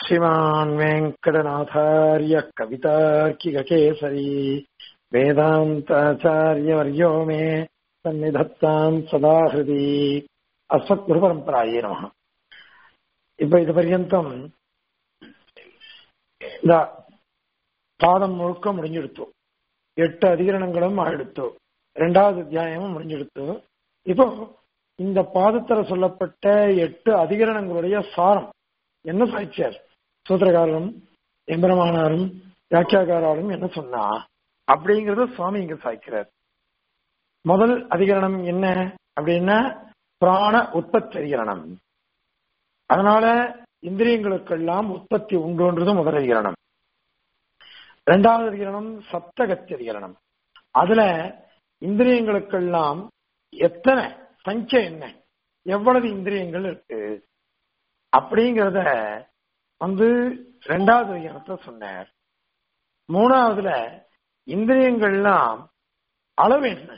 श्रीमान् वेङ्कटनाथार्य कवितार्किककेसरी वेदान्ताचार्यवर्यो मे सन्निधत्ताम् सदा हृदि அஸ்வத்குருபரம்பராயே நம இப்ப இது பர்யந்தம் இந்த பாதம் முழுக்க முடிஞ்செடுத்தோம் எட்டு அதிகரணங்களும் ஆயிடுத்தோம் ரெண்டாவது அத்தியாயமும் முடிஞ்செடுத்தோம் இப்போ இந்த பாதத்துல சொல்லப்பட்ட எட்டு அதிகரணங்களுடைய சாரம் என்ன சாய்ச்சார் சூத்திரகாரரும் எம்பெருமானாரும் வியாக்கியாகாராரும் என்ன சொன்னா அப்படிங்கறத சுவாமி இங்க சாய்க்கிறார் முதல் அதிகரணம் என்ன அப்படின்னா பிராண உற்பத்தி அதிகரணம் அதனால இந்திரியங்களுக்கெல்லாம் உற்பத்தி உண்டுன்றது முதல் அதிகரணம் இரண்டாவது அதிகரணம் சப்தகத்தி அதிகரணம் அதுல இந்திரியங்களுக்கெல்லாம் எத்தனை சங்கிய என்ன எவ்வளவு இந்திரியங்கள் இருக்கு அப்படிங்கிறத வந்து ரெண்டாவது அதிகரணத்தை சொன்னார் மூணாவதுல இந்திரியங்கள்லாம் அளவு என்ன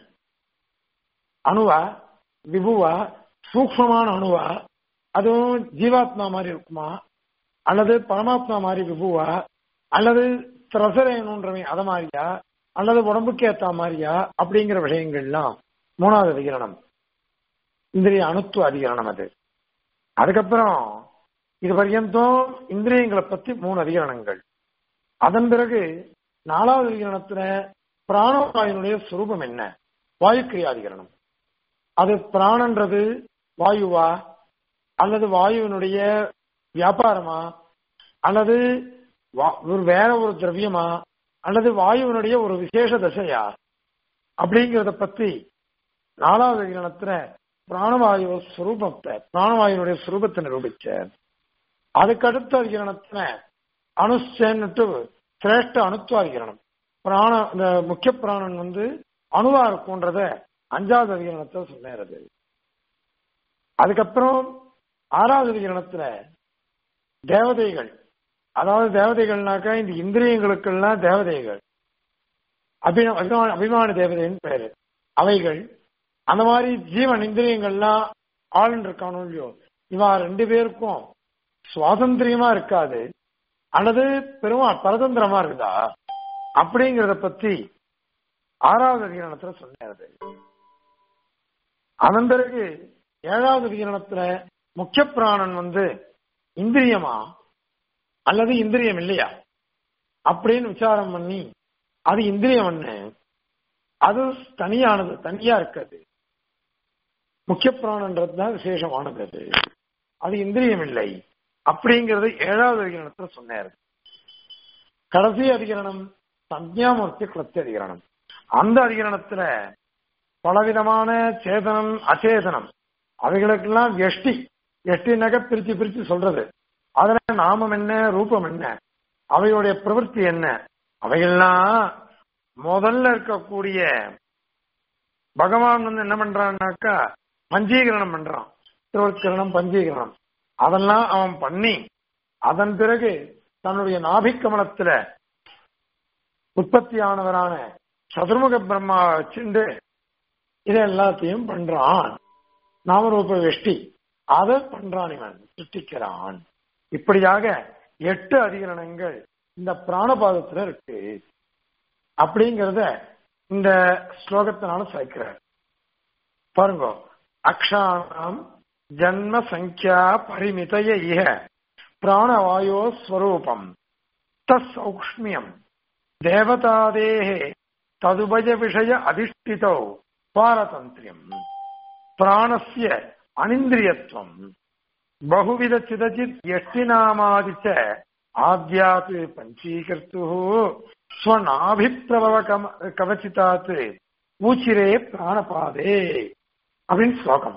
அணுவா விபுவா சூக்மமான அணுவா அதுவும் ஜீவாத்மா மாதிரி இருக்குமா அல்லது பரமாத்மா மாதிரி விபுவா அல்லது திரசரேனுன்றவன் அத மாதிரியா அல்லது உடம்புக்கு ஏத்த மாதிரியா அப்படிங்கிற விஷயங்கள்லாம் மூணாவது அதிகரணம் இந்திரிய அணுத்துவ அதிகரணம் அது அதுக்கப்புறம் இது பர்யந்தம் இந்திரியங்களை பத்தி மூணு அதிகரணங்கள் அதன் பிறகு நாலாவது அதிகரணத்துல பிராணவாயுனுடைய சுரூபம் என்ன வாயுக்கிரியாதிகரணம் அது பிராணன்றது வாயுவா அல்லது வாயுவினுடைய வியாபாரமா அல்லது ஒரு வேற ஒரு திரவியமா அல்லது வாயுவினுடைய ஒரு விசேஷ தசையா அப்படிங்கிறத பத்தி நாலாவது அதிகரணத்துல பிராணவாயு சுரூபத்தை பிராணவாயுனுடைய சுரூபத்தை நிரூபிச்ச அதுக்கு அடுத்த அதிகரணத்துல அணுச்சேன்னுட்டு சிரேஷ்ட அணுத்துவ அதிகரணம் பிராண இந்த முக்கிய பிராணன் வந்து அணுவா இருக்கும்ன்றத அஞ்சாவது அதிகரணத்தை சொன்னது அதுக்கப்புறம் ஆறாவது அதிகரணத்துல தேவதைகள் அதாவது தேவதைகள்னாக்கா இந்த இந்திரியங்களுக்கெல்லாம் தேவதைகள் அபிமான அபிமான தேவதைன்னு பேரு அவைகள் அந்த மாதிரி ஜீவன் இந்திரியங்கள்லாம் ஆளுன்னு இருக்கானோ இல்லையோ இவா ரெண்டு பேருக்கும் சுவாதந்திரியமா இருக்காது அல்லது பெருமா பரதந்திரமா இருக்குதா அப்படிங்கறத பத்தி ஆறாவது அதிகரணத்துல சொன்னது அதன் பிறகு ஏழாவது அதிகரணத்துல முக்கிய பிராணன் வந்து இந்திரியமா அல்லது இந்திரியம் இல்லையா அப்படின்னு விசாரம் பண்ணி அது இந்திரியம் என்ன அது தனியானது தனியா இருக்காது முக்கிய பிராணன்றது தான் விசேஷமானது அது அது இந்திரியம் இல்லை அப்படிங்கறது ஏழாவது அதிகரணத்துல சொன்னார் கடைசி அதிகரணம் சஞ்ஞாமூர்த்தி கிளத்தி அதிகரணம் அந்த அதிகரணத்துல பலவிதமான சேதனம் அச்சேதனம் அவைகளுக்கெல்லாம் எஷ்டி எஷ்டினாக்க பிரிச்சு பிரிச்சு சொல்றது அதுல நாமம் என்ன ரூபம் என்ன அவையுடைய பிரவൃத்தி என்ன அவைகள்லாம் முதல்ல இருக்கக்கூடிய பகவான் வந்து என்ன பண்றான்னாக்கா பஞ்சீகரணம் பண்றான் திருவத்கரணம் பஞ்சீகரணம் அதெல்லாம் அவன் பண்ணி அதன் பிறகு தன்னுடைய நாபிக்கமலத்துல உற்பத்தியானவரான சதுர்முக பிரம்மா வச்சுண்டு இதை எல்லாத்தையும் பண்றான் நாமரூப வெஷ்டி அதை பண்றான் இவன் சிருஷ்டிக்கிறான் இப்படியாக எட்டு அதிகரணங்கள் இந்த பிராணபாதத்துல இருக்கு அப்படிங்கறத இந்த ஸ்லோகத்தினால சேர்க்கிறார் பாருங்க அக்ஷாணம் ஜன்ம சங்கியா பரிமிதய இக பிராணவாயோ ஸ்வரூபம் தௌக்ஷ்மியம் தேவதாதேஹே ததுபய விஷய அதிஷ்டிதோ பாரதந்திரியம் பிராணஸ்ய அனிந்திரியத்துவம் பகுவித சிதச்சித் எஷ்டிநாமாதிச்ச ஆத்யாத் பஞ்சீகர்த்து ஸ்வநாபிப்பிரபவ கவச்சிதாத் ஊச்சிரே பிராணபாதே அப்படின்னு ஸ்லோகம்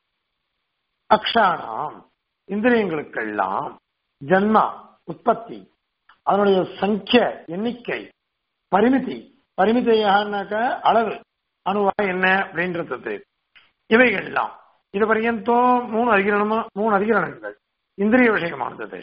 அக்ஷானாம் இந்திரியங்களுக்கெல்லாம் ஜன்மா உற்பத்தி அதனுடைய சங்கிய எண்ணிக்கை பரிமிதி பரிமிதியானாக்க அளவு அணுவா என்ன அப்படின்றது இவைகள்லாம் இது பர்யந்தம் மூணு அதிகரணமா மூணு அதிகரணங்கள் இந்திரிய விஷயமானது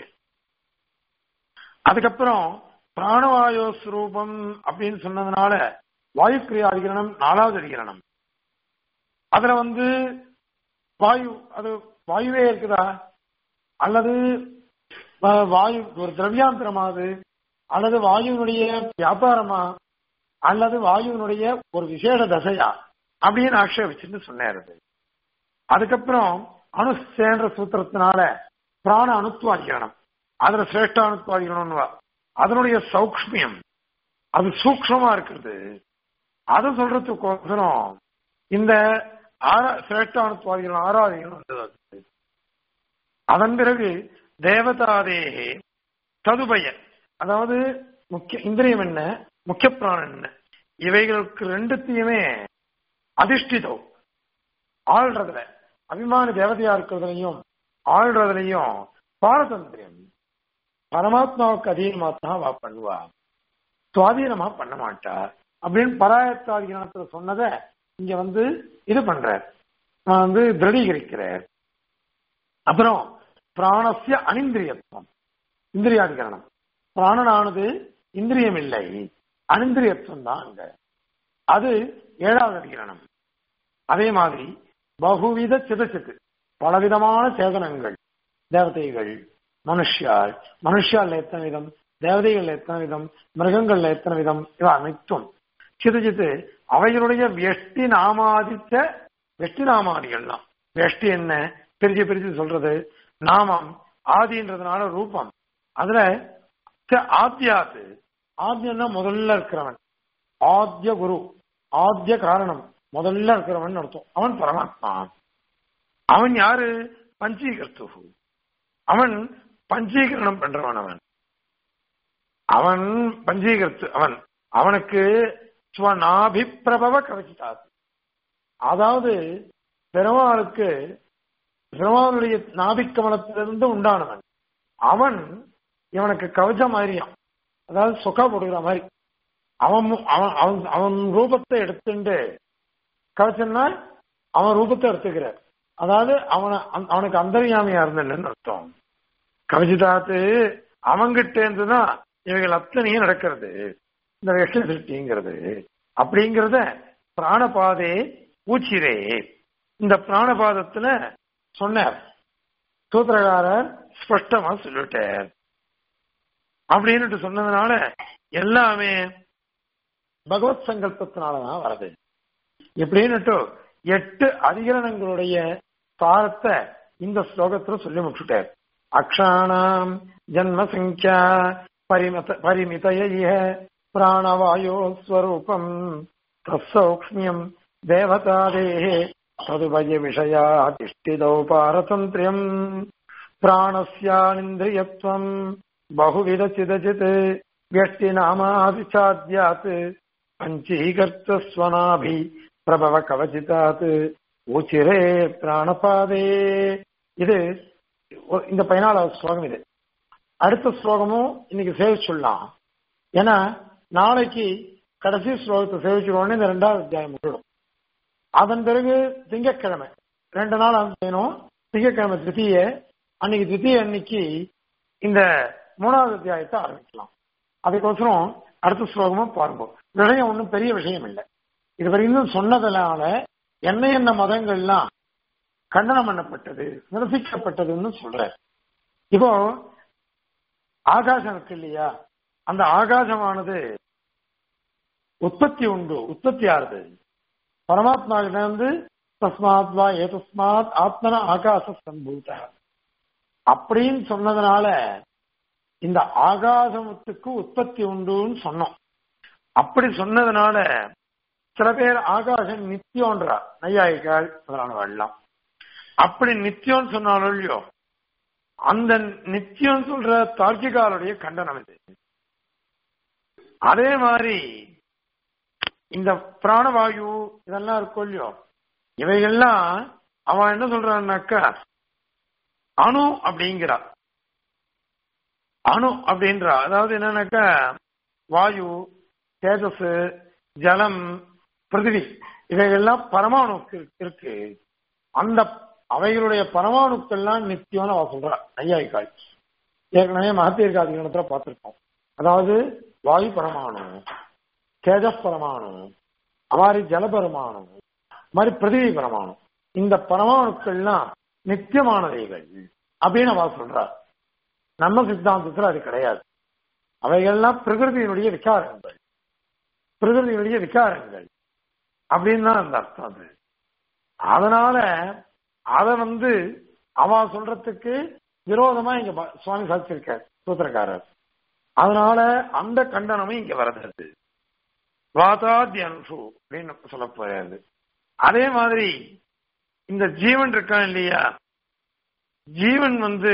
அதுக்கப்புறம் பிராணவாயு ஸ்வரூபம் அப்படின்னு சொன்னதுனால வாயுக்கிரியா அதிகரணம் நாலாவது அதிகரணம் அதுல வந்து வாயு அது வாயுவே இருக்குதா அல்லது வ- வாயு ஒரு திரவியாந்திரமாது அல்லது வாயுவினுடைய வியாபாரமா அல்லது வாயுவினுடைய ஒரு விசேஷ தசையா அப்படின்னு ஆக்ஷேபிச்சுன்னு சொன்னாரு அது. அதுக்கப்புறம் அணுசேன்ற சூத்திரத்தினால பிராண அணுத்துவாதிகரணம் அதுல சிரேஷ்ட அணுத்துவாதிகரணம் அதனுடைய சௌக்ஷ்மியம் அது சூக்ஷ்மமா இருக்கிறது அதை சொல்றதுக்கோசரம் இந்த ஆரா சிரேஷ்ட அணுத்துவாதிகள் ஆராதிகள் வந்தது அது. அதன் பிறகு தேவதாதேகே ததுபயன் அதாவது முக்கிய இந்திரியம் என்ன முக்கிய பிராணன் என்ன இவைகளுக்கு ரெண்டுத்தையுமே அதிஷ்டிதோ ஆள்றதுல அபிமான தேவதையா இருக்கிறதுலையும் ஆள்றதுலையும் பாரதந்திரியம் பரமாத்மாவுக்கு அதீனமா தான் அவ பண்ணுவா சுவாதீனமா பண்ண மாட்டா அப்படின்னு பராயத்தாதிகரணத்துல சொன்னதை இங்க வந்து இது பண்றார் நான் வந்து திருடீகரிக்கிறார் அப்புறம் பிராணசிய அனிந்திரியத்துவம் இந்திரியாதிகரணம் பிராணனானது இந்திரியம் இல்லை அனிந்திரியத்துவம் தான் அங்க அது ஏழாவது அதிகரணம் அதே மாதிரி பகுவித சிதச்சித்து பலவிதமான சேதனங்கள் தேவதைகள் மனுஷியால் மனுஷியால் எத்தனை விதம் தேவதைகள் எத்தனை விதம் மிருகங்கள்ல எத்தனை விதம் இவை அனைத்தும் சிதச்சித்து அவைகளுடைய வெஷ்டி நாமாதித்த வெஷ்டி நாமாதிகள்லாம் வெஷ்டி என்ன பிரிச்சு பிரிச்சு சொல்றது நாமம் ஆதின்றதுனால ரூபம் அதுல ச- ஆத்யாத்து ஆத்யன்னா முதல்ல இருக்கிறவன் ஆத்ய குரு ஆத்ய காரணம் முதல்ல இருக்கிறவன் அர்த்தம் அவன் பரமாத்மா அவன் யாரு பஞ்சீகர்த்து அவன் பஞ்சீகரணம் பண்றவன் அவன் அவன் பஞ்சீகர்த்து அவன் அவனுக்கு ஸ்வநாபிப்பிரபவ கவச்சித்தாது அதாவது பெருமாளுக்கு பெருமாளுடைய நாபிக்கமலத்திலிருந்து உண்டானவன் அவன் இவனுக்கு கவச்சம் மாதிரியான் அதாவது சொக்கா போடுகிற மாதிரி அவன் மு- அவன் அவன் அவன் ரூபத்தை எடுத்துட்டு கவச்சம்னா அவன் ரூபத்தை எடுத்துக்கிறார் அதாவது அவனை அவன்- அவனுக்கு அந்தரியாமையா இருந்தன்னு அர்த்தம் கவச்சிதாத்து அவங்கிட்ட இருந்துதான் இவைகள் அத்தனையும் நடக்கிறது இந்த வெஷ்ட சிருஷ்டிங்கிறது அப்படிங்கிறத பிராணபாதே ஊச்சிரே இந்த பிராணபாதத்துல சொன்னார் சூத்திரகாரர் ஸ்பஷ்டமா சொல்லிட்டார் அப்படின்னுட்டு சொன்னதுனால எல்லாமே பகவத் சங்கல்பத்தினாலதான் வருது எப்படின்னுட்டு எட்டு அதிகரணங்களுடைய சாரத்தை இந்த ஸ்லோகத்துல சொல்லி முடிச்சுட்டார் அக்ஷாணாம் ஜன்ம சங்கியா பரிமத பரிமிதய பிராணவாயோ ஸ்வரூபம் தசௌக்ஷ்மியம் தேவதாதேः ததுபய விஷயா திஷ்டிதௌ பாரதந்திரியம் பிராணஸ்யானிந்திரியத்வம் बहुविध चिदचित् व्यष्टिनामाभिचाद्यात् पञ्चीकर्तस्वनाभि प्रभव कवचितात् ஊச்சிரே பிராணபாதே இது ஒ- இந்த பதினாலாவது ஸ்லோகம் இது அடுத்த ஸ்லோகமும் இன்னைக்கு சேவிச்சுடலாம் ஏன்னா நாளைக்கு கடைசி ஸ்லோகத்தை சேவிச்சுக்கோன்னு இந்த ரெண்டாவது அத்தியாயம் முடிடும் அதன் பிறகு திங்கட்கிழமை ரெண்டு நாள் செய்யணும் திங்கட்கிழமை திருத்திய அன்னைக்கு திருத்திய அன்னைக்கு இந்த மூணாவது அத்தியாயத்தை ஆரம்பிக்கலாம் அதுக்கோசரம் அடுத்த ஸ்லோகமும் பாருங்க விஷயம் ஒன்றும் பெரிய விஷயம் இல்லை இது வரைக்கும் சொன்னதுனால என்ன என்ன மதங்கள்லாம் கண்டனம் பண்ணப்பட்டது நிரசிக்கப்பட்டதுன்னு சொல்ற இப்போ ஆகாசம் இருக்கு இல்லையா அந்த ஆகாசமானது உற்பத்தி உண்டு உற்பத்தி ஆறுது பரமாத்மா இருந்து தஸ்மாத் வா ஏதஸ்மாத் ஆத்மன ஆகாச சம்பூத அப்படின்னு சொன்னதுனால இந்த ஆகாசத்துக்கு உற்பத்தி உண்டுன்னு சொன்னோம் அப்படி சொன்னதுனால சில பேர் ஆகாசம் நித்தியம்ன்றா நையாயிக்கால் முதலானவெல்லாம் அப்படி நித்தியம்னு சொன்னாலும் இல்லையோ அந்த நித்தியம் சொல்ற தார்க்கிகாலுடைய கண்டனம் இது அதே மாதிரி இந்த பிராணவாயு இதெல்லாம் இருக்கும் இல்லையோ இவைகள்லாம் அவன் என்ன சொல்றான்னாக்கா அணு அப்படிங்கிறா அணு அப்படின்றா அதாவது என்னன்னாக்கா வாயு தேஜஸ் ஜலம் பிருத்திவி இவைகள்லாம் பரமாணுக்கு இருக்கு அந்த அவைகளுடைய பரமாணுக்கள்லாம் நித்தியம்னு அவ சொல்றா நையாய்க்காய் ஏற்கனவே மகத்தீர்காதிகரணத்துல பார்த்திருக்கோம் அதாவது வாயு பரமாணு தேஜஸ் பரமாணு அமாரி ஜல பரமாணு மாதிரி பிருத்திவி பரமாணு இந்த பரமாணுக்கள்லாம் நித்தியமானவைகள் அப்படின்னு அவ சொல்றா நம்ம சித்தாந்தத்துல அது கிடையாது அவைகள்லாம் பிரகிருதியினுடைய விகாரங்கள் பிரகிருதியினுடைய விகாரங்கள் அப்படின்னு தான் அந்த அர்த்தம் அது அதனால அத வந்து அவ சொல்றதுக்கு விரோதமா இங்க ப- சுவாமி சாதிச்சிருக்கார் சூத்திரக்காரர் அதனால அந்த கண்டனமும் இங்க வருது வாதாதி அனுஷு அப்படின்னு சொல்ல போறாரு அதே மாதிரி இந்த ஜீவன் இருக்கான் இல்லையா ஜீவன் வந்து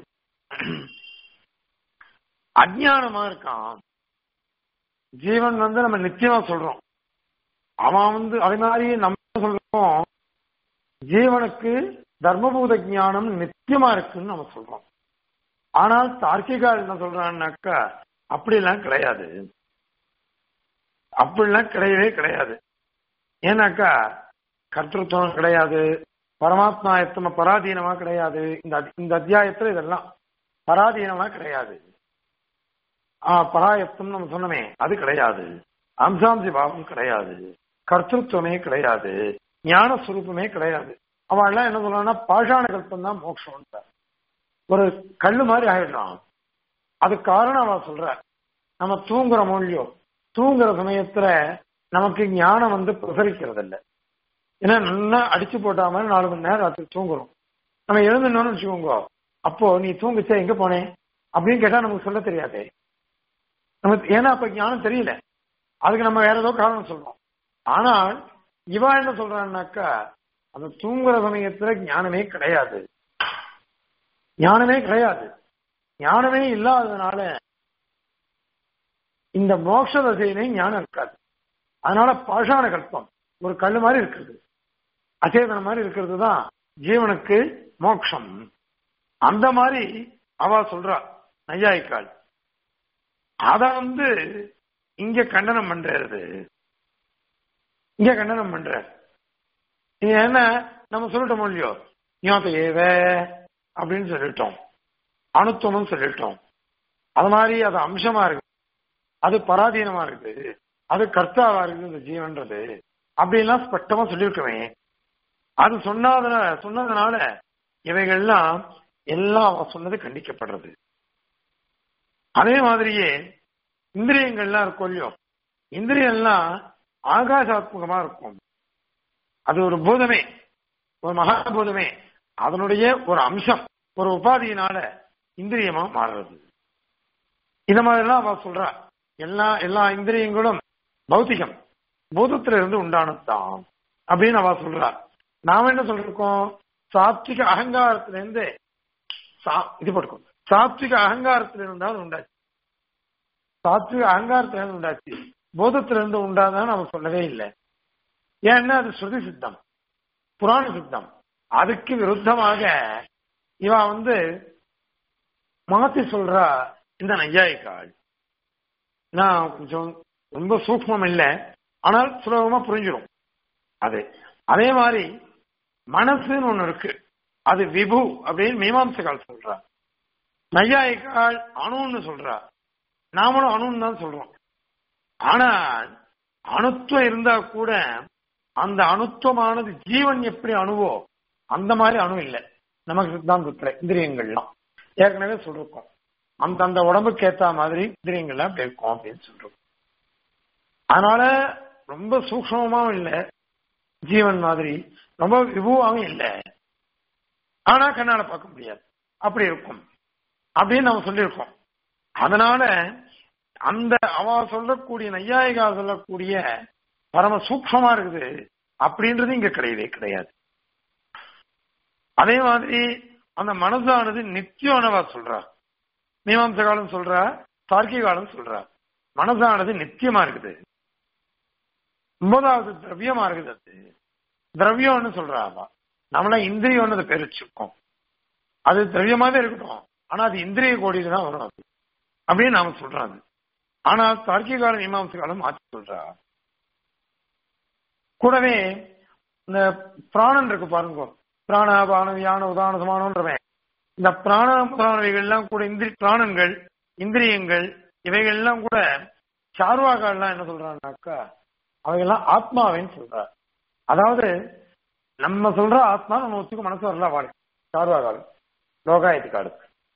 அஜ்ஞானமா இருக்கான் ஜீவன் வந்து நம்ம நிச்சயமா சொல்றோம் அவன் வந்து அதே மாதிரி நம்ம சொல்றோம் ஜீவனுக்கு தர்மபூத ஞானம் நித்தியமா இருக்குன்னு நம்ம சொல்றோம் ஆனால் தார்க்கிகால் என்ன சொல்றான்னாக்கா அப்படிலாம் கிடையாது அப்படிலாம் கிடையவே கிடையாது ஏன்னாக்கா கர்த்தத்துவம் கிடையாது பரமாத்மா எத்தனை பராதீனமா கிடையாது இந்த அத்- இந்த அத்தியாயத்துல இதெல்லாம் பராதீனமா கிடையாது ஆ பராயத்தம் நம்ம சொன்னோமே அது கிடையாது அம்சாம்சி பாவம் கிடையாது கர்த்தத்துவமே கிடையாது ஞான சுரூபமே கிடையாது அவன் எல்லாம் என்ன சொல்றான்னா பாஷாண கல்பம் தான் மோட்சம் ஒரு கல்லு மாதிரி ஆயிடுறான் அது காரணம் அவன் சொல்ற நம்ம தூங்குற மொழியோ தூங்குற சமயத்துல நமக்கு ஞானம் வந்து பிரசரிக்கிறது இல்ல ஏன்னா நல்லா அடிச்சு போட்டா மாதிரி நாலு மணி நேரம் ராத்திரி தூங்குறோம் நம்ம எழுந்துனோம்னு வச்சுக்கோங்க அப்போ நீ தூங்குச்சே எங்க போனேன் அப்படின்னு கேட்டா நமக்கு சொல்ல தெரியாதே நமக்கு ஏன்னா அப்ப ஞானம் தெரியல அதுக்கு நம்ம வேற ஏதோ காரணம் சொல்றோம் ஆனால் இவா என்ன சொல்றான்னாக்கா அந்த தூங்குற சமயத்துல ஞானமே கிடையாது ஞானமே கிடையாது ஞானமே இல்லாததுனால இந்த மோட்ச தசையிலே ஞானம் இருக்காது அதனால பாஷாண கல்பம் ஒரு கல்லு மாதிரி இருக்குது அச்சேதனம் மாதிரி இருக்கிறது தான் ஜீவனுக்கு மோட்சம் அந்த மாதிரி அவ சொல்றா நையாயிக்காள் அத வந்து இங்க கண்டனம் பண்றது இங்க கண்டனம் பண்ற நீங்க என்ன நம்ம சொல்லிட்டோம் இல்லையோ ஞாபக ஏவ அப்படின்னு சொல்லிட்டோம் அணுத்துவம் சொல்லிட்டோம் அது மாதிரி அது அம்சமா இருக்கு அது பராதீனமா இருக்கு அது கர்த்தாவா இருக்குது இந்த ஜீவன்றது அப்படின்லாம் ஸ்பஷ்டமா சொல்லியிருக்கவே அது சொன்னாதனால சொன்னதுனால இவைகள்லாம் எல்லாம் அவ சொன்னது கண்டிக்கப்படுறது அதே மாதிரியே இந்திரியங்கள்லாம் இருக்கும் இல்லையோ இந்திரியம்லாம் ஆகாசாத்மகமா இருக்கும் அது ஒரு பூதமே ஒரு மகாபூதமே அதனுடைய ஒரு அம்சம் ஒரு உபாதியினால இந்திரியமா மாறுறது இந்த மாதிரிலாம் அவ சொல்றா எல்லா எல்லா இந்திரியங்களும் பௌத்திகம் பூதத்துல இருந்து உண்டானதுதான் அப்படின்னு அவ சொல்றா நாம என்ன சொல்லிருக்கோம் சாத்விக அகங்காரத்துல இருந்து சா- இது போட்டுக்கோ சாத்விக அகங்காரத்துல இருந்தால் உண்டாச்சு சாத்விக அகங்காரத்துல இருந்து உண்டாச்சு போதத்துல இருந்து உண்டாதான் நம்ம சொல்லவே இல்லை ஏன்னா அது ஸ்ருதி சித்தம் புராண சித்தம் அதுக்கு விருத்தமாக இவ வந்து மாத்தி சொல்றா இந்த நையாயிக்காள் நான் கொஞ்சம் ரொம்ப சூக்மம் இல்லை ஆனால் சுலபமா புரிஞ்சிடும் அது அதே மாதிரி மனசுன்னு ஒண்ணு இருக்கு அது விபு அப்படின்னு மீமாம்சகால் சொல்றா நையாயிக்காள் அணுன்னு சொல்றா நாமளும் அணுன்னு தான் சொல்றோம் ஆனால் அணுத்துவம் இருந்தா கூட அந்த அணுத்துவமானது ஜீவன் எப்படி அணுவோ அந்த மாதிரி அணு இல்லை நமக்கு சித்தாந்தத்துல இந்திரியங்கள்லாம் ஏற்கனவே சொல்லிருக்கோம் அந்த அந்த உடம்புக்கு ஏத்த மாதிரி இந்திரியங்கள்லாம் அப்படி இருக்கும் அப்படின்னு சொல்றோம் அதனால ரொம்ப சூக்ஷமாவும் இல்லை ஜீவன் மாதிரி ரொம்ப விபுவாகவும் இல்லை ஆனா கண்ணால பார்க்க முடியாது அப்படி இருக்கும் அப்படின்னு நம்ம சொல்லியிருக்கோம் அதனால அந்த அவ சொல்லக்கூடிய நையாயிகா சொல்லக்கூடிய பரம சூக்ஷமா இருக்குது அப்படின்றது இங்க கிடையவே கிடையாது அதே மாதிரி அந்த மனசானது நித்தியமானவா சொல்றா மீமாம்ச காலம் சொல்றா தார்க்கிக காலம் சொல்றா மனசானது நித்தியமா இருக்குது ஒன்பதாவது திரவியமா இருக்குது அது திரவியம்னு சொல்றா அவ நம்மள இந்திரியம்னு அதை பேர் வச்சிருக்கோம் அது திரவியமாவே இருக்கட்டும் ஆனா அது இந்திரிய கோடியில தான் வரும் அது அப்படின்னு நாம சொல்றோம் அது ஆனா தார்க்கிக காலம் மீமாம்ச காலம் மாற்றி சொல்றா கூடவே இந்த பிராணன் இருக்கு பாருங்க பிராண பான வியான உதான சமானன்றவன் இந்த பிராண முதலானவைகள்லாம் கூட இந்திரி பிராணன்கள் இந்திரியங்கள் இவைகள்லாம் கூட சார்வாக்கள்லாம் என்ன சொல்றாங்கனாக்கா அவைகள்லாம் ஆத்மாவைன்னு சொல்றார் அதாவது நம்ம சொல்ற ஆத்மா நம்ம ஒத்துக்க மனசு வரல வாழ் சார்வாகால் லோகாயத்துக்காடு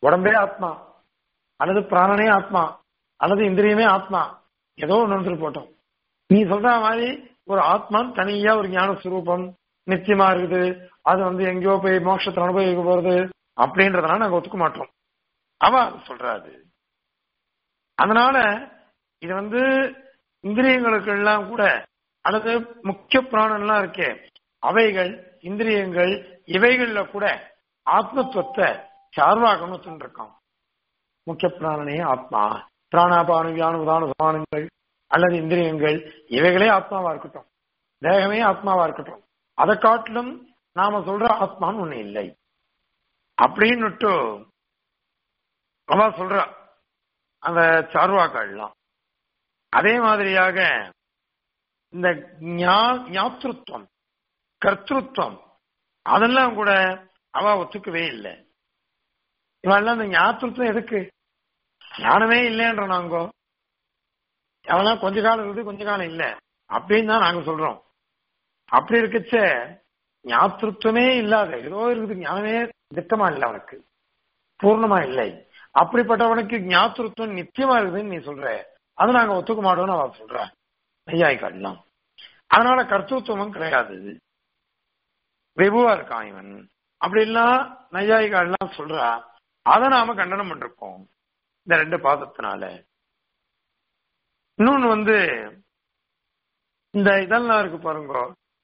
உடம்பே ஆத்மா அல்லது பிராணனே ஆத்மா அல்லது இந்திரியமே ஆத்மா ஏதோ ஒன்று வந்துட்டு போட்டோம் நீ சொல்ற மாதிரி ஒரு ஆத்மா தனியா ஒரு ஞான சுரூபம் நிச்சயமா இருக்குது அது வந்து எங்கேயோ போய் மோட்சத்தை அனுபவிக்க போறது அப்படின்றதுனால நாங்க ஒத்துக்க மாட்டோம் அவ சொல்றாது அதனால இது வந்து இந்திரியங்களுக்கு எல்லாம் கூட அல்லது முக்கிய பிராணம்லாம் இருக்கே அவைகள் இந்திரியங்கள் இவைகள்ல கூட ஆத்மத்துவத்தை சார்வாகணும்னு இருக்கான் முக்கிய பிராணனே ஆத்மா பிராணாபான வியானு உதான சமானங்கள் அல்லது இந்திரியங்கள் இவைகளே ஆத்மாவா இருக்கட்டும் தேகமே ஆத்மாவா இருக்கட்டும் அதை காட்டிலும் நாம சொல்ற ஆத்மான்னு ஒண்ணு இல்லை அப்படின்னுட்டு அவ சொல்றா அந்த சார்வாக்கள்லாம் அதே மாதிரியாக இந்த ஞாத்திருத்தம் கர்த்திருவம் அதெல்லாம் கூட அவ ஒத்துக்கவே இல்லை இவெல்லாம் இந்த ஞாத்திருத்தம் எதுக்கு ஞானமே இல்லைன்ற நாங்கோ அவெல்லாம் கொஞ்ச காலம் இருக்குது கொஞ்ச காலம் இல்லை அப்படின்னு தான் நாங்க சொல்றோம் அப்படி இருக்கச்ச ஞாத்திருத்தமே இல்லாத ஏதோ இருக்குது ஞானமே திட்டமா இல்லை அவனுக்கு பூர்ணமா இல்லை அப்படிப்பட்டவனுக்கு ஞாத்திருத்தம் நித்தியமா இருக்குதுன்னு நீ சொல்ற அது நாங்க ஒத்துக்க மாட்டோம்னு அவ சொல்ற நையாய்க்காடலாம் அதனால கர்த்தத்துவமும் கிடையாது விபுவா இருக்கான் இவன் அப்படிலாம் நையாயிகாலாம் சொல்றா அதை நாம கண்டனம் பண்ணிருக்கோம் இந்த ரெண்டு பாதத்தினால இன்னொன்னு வந்து இந்த இதெல்லாம் இருக்கு பாருங்க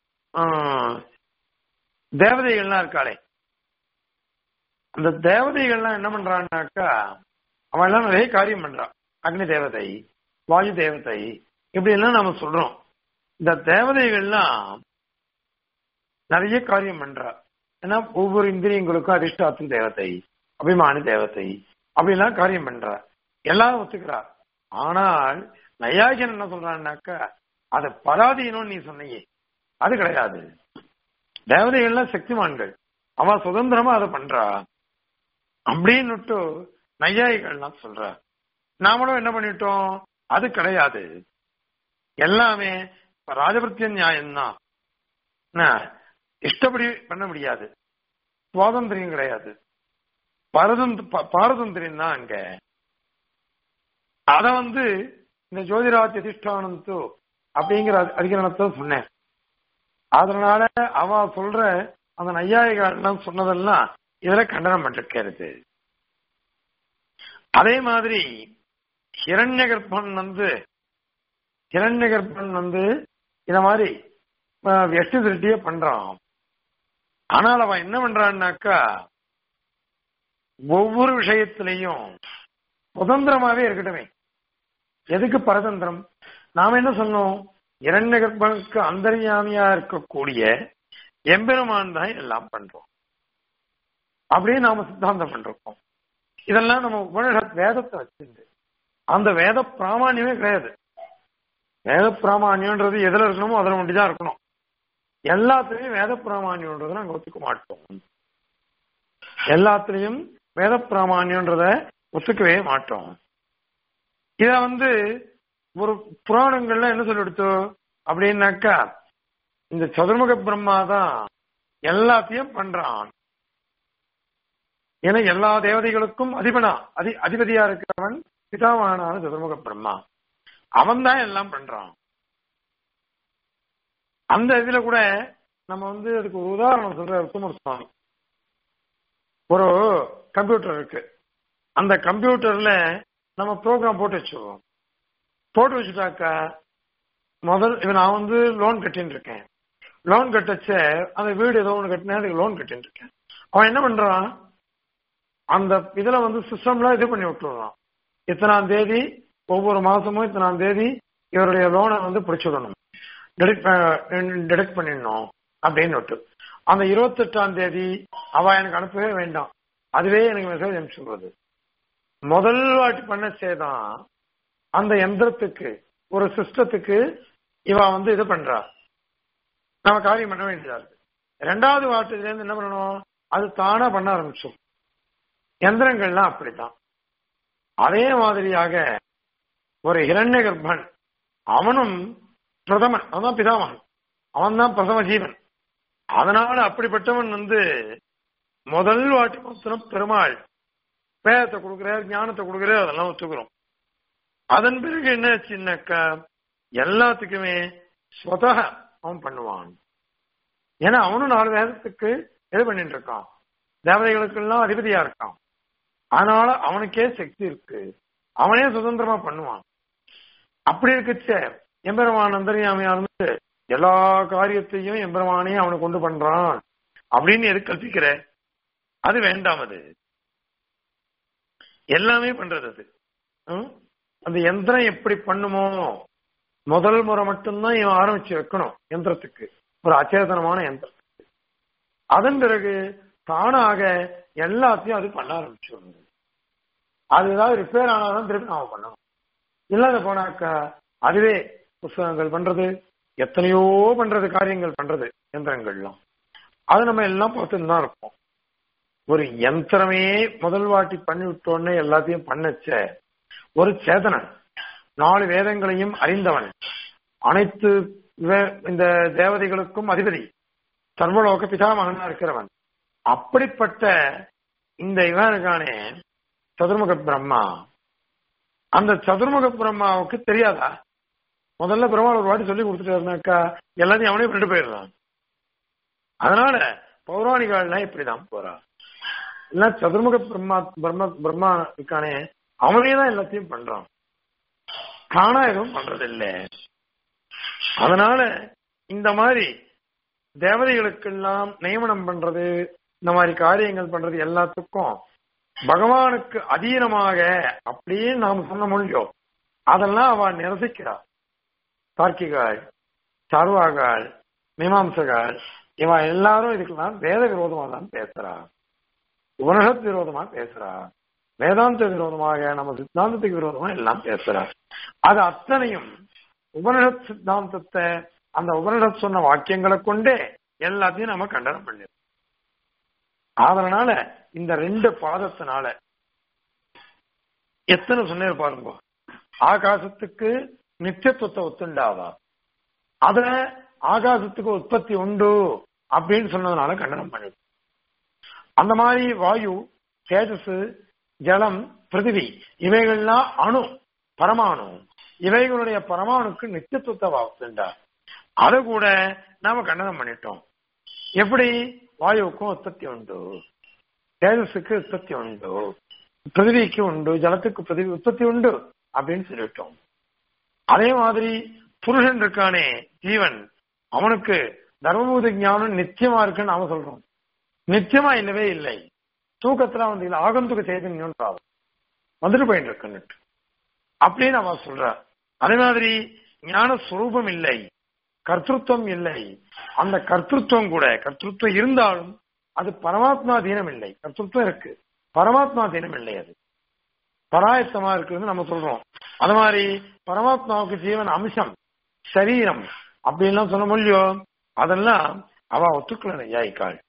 தேவதைகள்லாம் இருக்காளே அந்த தேவதைகள்லாம் என்ன பண்றான்னாக்கா அவன் எல்லாம் நிறைய காரியம் பண்றான் அக்னி தேவதை வாயு தேவதை இப்படி எல்லாம் நாம சொல்றோம் இந்த தேவதைகள்லாம் நிறைய காரியம் பண்றா ஏன்னா ஒவ்வொரு இந்திரியங்களுக்கும் அதிர்ஷ்டாத்து தேவதை அபிமானி தேவதை அப்படிலாம் காரியம் பண்றா எல்லாரும் ஒத்துக்கிறா ஆனால் நையாஜன் என்ன சொல்றான்னாக்கா அது பராதீனம் நீ சொன்னையே அது கிடையாது தேவதைகள்லாம் சக்திமான்கள் அவன் சுதந்திரமா அதை பண்றா அப்படின்னுட்டு நையாயிகள்லாம் சொல்றா நாமளும் என்ன பண்ணிட்டோம் அது கிடையாது எல்லாமே ராஜபத்திய நியாயம்தான் இஷ்டப்படி பண்ண முடியாது சுவாதந்திரியம் கிடையாது பாரதந்திரியம் தான் அங்க அத வந்து இந்த ஜோதிராஜ் அதிஷ்டானந்தோ அப்படிங்கிற அதிகரணத்தை சொன்னேன் அதனால அவ சொல்ற அந்த நையாயிகாரெல்லாம் சொன்னதெல்லாம் இதுல கண்டனம் பண்ணிருக்கிறது அதே மாதிரி ஹிரண்ய கர்ப்பன் வந்து ஹிரண்ய கர்ப்பன் வந்து இத மாதிரி எட்டு திருட்டியே பண்றான் ஆனால் அவன் என்ன பண்றான்னாக்கா ஒவ்வொரு விஷயத்திலையும் சுதந்திரமாவே இருக்கட்டுமே எதுக்கு பரதந்திரம் நாம என்ன சொன்னோம் இரண்ய கர்ப்பனுக்கு அந்தர்யாமியா இருக்கக்கூடிய எம்பெருமான் தான் எல்லாம் பண்றோம் அப்படியே நாம சித்தாந்தம் பண்றோம் இதெல்லாம் நம்ம உபனிஷத் வேதத்தை வச்சிருந்து அந்த வேத பிராமான்யமே கிடையாது வேத பிராமான்யம்ன்றது எதுல இருக்கணுமோ அதுல ஒண்டிதான் இருக்கணும் எல்லாத்துலயும் வேத பிராமான்யம்ன்றத நாங்க ஒத்துக்க மாட்டோம் எல்லாத்துலயும் வேத பிராமான்யம்ன்றத ஒத்துக்கவே மாட்டோம் இத வந்து ஒரு புராணங்கள்ல என்ன சொல்லி எடுத்தோம் அப்படின்னாக்கா இந்த சதுர்முக பிரம்மா தான் எல்லாத்தையும் பண்றான் ஏன்னா எல்லா தேவதைகளுக்கும் அதிபனா அதி அதிபதியா இருக்கிறவன் பிதாமகனான சதுர்முக பிரம்மா அவன் தான் எல்லாம் பண்றான் அந்த இதுல கூட நம்ம வந்து அதுக்கு ஒரு உதாரணம் சொல்ற குமார் சுவாமி ஒரு கம்ப்யூட்டர் இருக்கு அந்த கம்ப்யூட்டர்ல நம்ம ப்ரோக்ராம் போட்டு வச்சுருவோம் போட்டு வச்சுட்டாக்கா முதல் இப்ப நான் வந்து லோன் கட்டின்னு இருக்கேன் லோன் கட்டச்ச அந்த வீடு ஏதோ ஒன்று கட்டினேன் அதுக்கு லோன் கட்டின்னு இருக்கேன் அவன் என்ன பண்றான் அந்த இதுல வந்து சிஸ்டம்ல இது பண்ணி விட்டுறான் இத்தனாம் தேதி ஒவ்வொரு மாசமும் இத்தனாம் தேதி இவருடைய லோனை வந்து பிடிச்சிடணும் டிடெக்ட் பண்ணிடணும் அப்படின்னு விட்டு அந்த இருபத்தெட்டாம் தேதி அவ எனக்கு அனுப்பவே வேண்டாம் அதுவே எனக்கு மெசேஜ் அனுப்பிச்சுடுறது முதல் வாட்டி பண்ண சேதான் அந்த எந்திரத்துக்கு ஒரு சிஸ்டத்துக்கு இவ வந்து இது பண்றா நம்ம காரியம் பண்ண வேண்டியதா இருக்கு ரெண்டாவது வாரத்துல இருந்து என்ன பண்ணணும் அது தானா பண்ண ஆரம்பிச்சோம் எந்திரங்கள்லாம் அப்படித்தான் அதே மாதிரியாக ஒரு இரண்ய கர்ப்பன் அவனும் பிரதமன் அவன் பிதாமகன் அவன் தான் பிரதம ஜீவன் அதனால அப்படிப்பட்டவன் வந்து முதல் வாட்டி மாத்திரம் பெருமாள் வேதத்தை கொடுக்குறார் ஞானத்தை கொடுக்குறார் அதெல்லாம் ஒத்துக்கிறோம் அதன் பிறகு என்ன ஆச்சுன்னாக்கா எல்லாத்துக்குமே ஸ்வதக அவன் பண்ணுவான் ஏன்னா அவனும் நாலு வேதத்துக்கு இது பண்ணிட்டு இருக்கான் தேவதைகளுக்கெல்லாம் அதிபதியா இருக்கான் அதனால அவனுக்கே சக்தி இருக்கு அவனே சுதந்திரமா பண்ணுவான் அப்படி இருக்குச்ச எம்பெருமான் அந்தரியாமையா இருந்து எல்லா காரியத்தையும் எம்பெருமானே அவனை கொண்டு பண்றான் அப்படின்னு எது கல்பிக்கிற அது வேண்டாம் அது எல்லாமே பண்றது அது ம்? அந்த யந்திரம் எப்படி பண்ணுமோ முதல் முறை மட்டும்தான் இவன் ஆரம்பிச்சு வைக்கணும் யந்திரத்துக்கு ஒரு அச்சேதனமான யந்திரம் அதன் பிறகு தானாக எல்லாத்தையும் அது பண்ண ஆரம்பிச்சிடும் அது ஏதாவது ரிப்பேர் ஆனாதான் திருப்பி நாம பண்ணணும் இல்லாத போனாக்கா அதுவே புஸ்தகங்கள் பண்றது எத்தனையோ பண்றது காரியங்கள் பண்றது யந்திரங்கள்லாம் அது நம்ம எல்லாம் பார்த்துன்னு தான் இருப்போம் ஒரு யந்திரமே முதல் வாட்டி பண்ணி விட்டோன்னே எல்லாத்தையும் பண்ணச்ச ஒரு சேதனன் நாலு வேதங்களையும் அறிந்தவன் அனைத்து வே- இந்த தேவதைகளுக்கும் அதிபதி சர்வலோக பிதாமகனா இருக்கிறவன் அப்படிப்பட்ட இந்த இவன் இருக்கானே சதுர்முக பிரம்மா அந்த சதுர்முக பிரம்மாவுக்கு தெரியாதா முதல்ல பிரம்மா ஒரு வாட்டி சொல்லி கொடுத்துட்டாருனாக்கா எல்லாத்தையும் அவனே பண்ணிட்டு போயிடுறான் அதனால பௌராணிகாலாம் இப்படிதான் போறா இல்ல சதுர்முக பிரம்மா பிரம்ம பிரம்மா இருக்கானே அவனே தான் எல்லாத்தையும் பண்றான் தானா எதுவும் பண்றது இல்ல அதனால இந்த மாதிரி தேவதைகளுக்கெல்லாம் நியமனம் பண்றது இந்த மாதிரி காரியங்கள் பண்றது எல்லாத்துக்கும் பகவானுக்கு அதீனமாக அப்படியே நாம் சொன்ன முடியும் அதெல்லாம் அவ நிரசிக்கிறார் தார்க்கிகாள் சார்வாகாள் மீமாம்சகாள் இவன் எல்லாரும் இதுக்கெல்லாம் வேத விரோதமா தான் பேசுறா உபனிஷத் விரோதமா பேசுறா வேதாந்த விரோதமாக நம்ம சித்தாந்தத்துக்கு விரோதமா எல்லாம் பேசுறா அது அத்தனையும் உபனிஷத் சித்தாந்தத்தை அந்த உபனிஷத் சொன்ன வாக்கியங்களை கொண்டே எல்லாத்தையும் நம்ம கண்டனம் பண்ணிருக்கோம் அதனால இந்த ரெண்டு பாதத்தினால எத்தனை சொன்னேன் பாருங்க ஆகாசத்துக்கு நித்தியத்துவத்தை ஒத்துண்டாவா அத ஆகாசத்துக்கு உற்பத்தி உண்டு அப்படின்னு சொன்னதுனால கண்டனம் பண்ணிடும் அந்த மாதிரி வாயு தேஜஸ் ஜலம் பிருத்திவி இவைகள்லாம் அணு பரமாணு இவைகளுடைய பரமாணுக்கு நித்தியத்துவத்தை வாத்துண்டார் அதை கூட நாம கண்டனம் பண்ணிட்டோம் எப்படி வாயுவுக்கும் உற்பத்தி உண்டு தேஜஸுக்கு உற்பத்தி உண்டு பிருத்திவிக்கு உண்டு ஜலத்துக்கு பிருத்திவி உற்பத்தி உண்டு அப்படின்னு சொல்லிட்டோம் அதே மாதிரி புருஷன் இருக்கானே ஜீவன் அவனுக்கு தர்மபூத ஞானம் நிச்சயமா இருக்குன்னு நாம சொல்றோம் நிச்சயமா இல்லவே இல்லை தூக்கத்துல வந்து இல்ல ஆகந்துக்கு சைதன்யம்ன்றாவது வந்துட்டு போயிட்டு இருக்குன்னுட்டு அப்படின்னு அவன் சொல்ற அதே மாதிரி ஞான சுரூபம் இல்லை கர்த்தத்துவம் இல்லை அந்த கர்த்தத்துவம் கூட கர்த்தத்துவம் இருந்தாலும் அது பரமாத்மா தீனம் இல்லை கர்த்தத்துவம் இருக்கு பரமாத்மா தீனம் இல்லை அது பராயத்தமா இருக்குன்னு நம்ம சொல்றோம் அது மாதிரி பரமாத்மாவுக்கு ஜீவன் அம்சம் சரீரம் அப்படின்லாம் சொன்ன முடியும் அதெல்லாம் அவ ஒத்துக்கல நையாயிக்காள்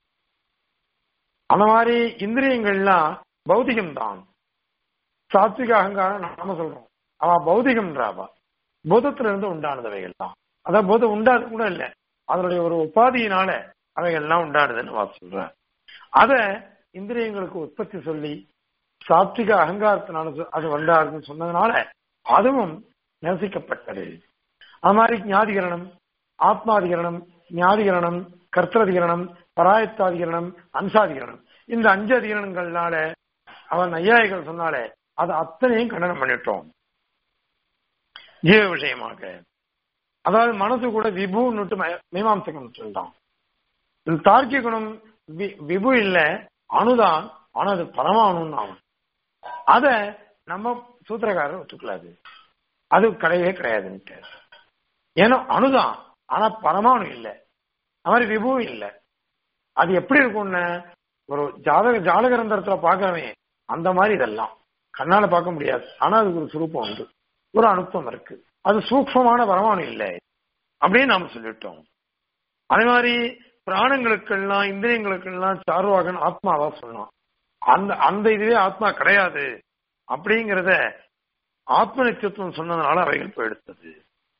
அந்த மாதிரி இந்திரியங்கள்லாம் பௌதிகம் தான் சாத்விக அகங்காரம் நாம சொல்றோம் அவ பௌதிகம்ன்றாவா பூதத்துல இருந்து உண்டானதவைகள் தான் அதான் பூதம் உண்டாது கூட இல்ல அதனுடைய ஒரு உபாதியினால அவைகள்லாம் உண்டானதுன்னு அவ சொல்ற அத இந்திரியங்களுக்கு உற்பத்தி சொல்லி சாத்விக அகங்காரத்தினால சொ- அது வந்தாருன்னு சொன்னதுனால அதுவும் நிரசிக்கப்பட்டது அது மாதிரி ஞாதிகரணம் ஆத்மாதிகரணம் ஞாதிகரணம் கர்த்தரதிகரணம் பராயத்தாதிகரணம் அம்சாதிகரணம் இந்த அஞ்சு அதிகரணங்கள்னால அவன் நையாயிகள் சொன்னாலே அது அத்தனையும் கண்டனம் பண்ணிட்டோம் ஜீவ விஷயமாக அதாவது மனசு கூட விபுன்னுட்டு ம- மீமாம்சகம் சொல்லிட்டான் இந்த தார்க்கிக குணம் வி- விபு இல்ல அணுதான் ஆனா அது பரமாணுன்னு அவன் அத நம்ம சூத்திரக்காரர் ஒத்துக்கலாது அது கிடையவே கிடையாதுன்ட்டு ஏன்னா அணுதான் ஆனா பரமாணு இல்ல அது மாதிரி விபு இல்ல அது எப்படி இருக்கும்னு ஒரு ஜாதக ஜாலகரந்தரத்துல பாக்குறவன் அந்த மாதிரி இதெல்லாம் கண்ணால பார்க்க முடியாது ஆனா அதுக்கு ஒரு சுரூபம் உண்டு ஒரு அனுப்பம் இருக்கு அது சூக்மமான பரமாணு இல்லை அப்படின்னு நாம சொல்லிட்டோம் அதே மாதிரி பிராணங்களுக்கெல்லாம் இந்திரியங்களுக்கெல்லாம் சார்வாகன் ஆத்மாவா சொன்னான் அந்த அந்த இதுவே ஆத்மா கிடையாது அப்படிங்கிறத ஆத்ம நித்தியத்துவம் சொன்னதுனால அவைகள் போயிடுத்தது